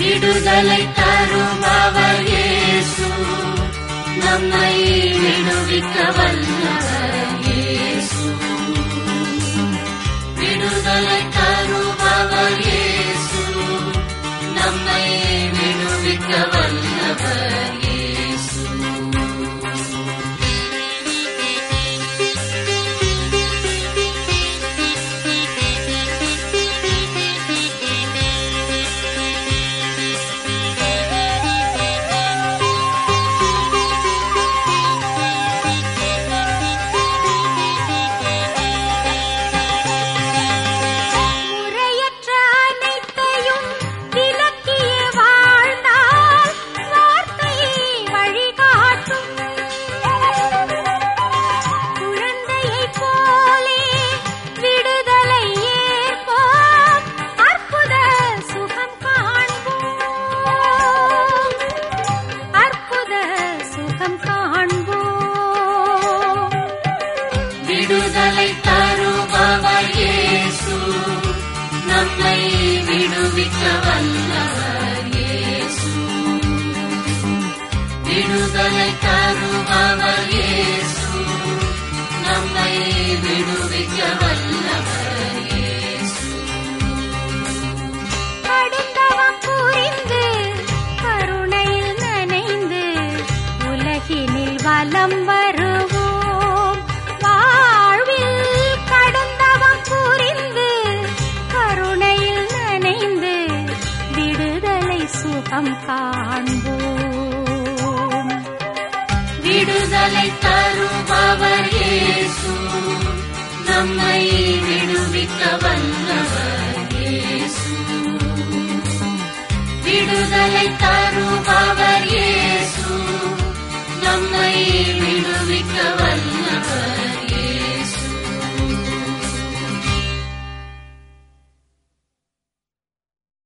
விடுதலை தருபவர் இயேசு நம்மை விடுவிக்க வல்லவர் இயேசு விடுதலை தருபவர் இயேசு நம்மை விடுவிக்க வல்லவர் இயேசு முறையற்ற அனைத்தையும் விலக்கிய வாழ்ந்தால் வார்த்தையை வழிகாட்டும் குழந்தையைப் போலே விடுதலை ஏற்போம் அற்புத சுகம் காண்போம் அற்புத சுகம் காண்போம் விடுதலை தருபவர் இயேசு நம்மை விடுவிக்க வல்லவர் இயேசு விடுதலை தருபவர் இயேசு நம்மை விடுவிக்க வல்லவர் இயேசு கடுந்தவம் புரிந்து கருணையில் நனைந்து உலகினில் வலம் வருவோம் வாழ்வில் கடுந்தவம் புரிந்து கருணையில் நனைந்து விடுதலை சுகம் காண்போம் விடுதலை தருபவர் இயேசு நம்மை விடுவிக்க வல்லவர் இயேசு விடுதலை தருபவர் இயேசு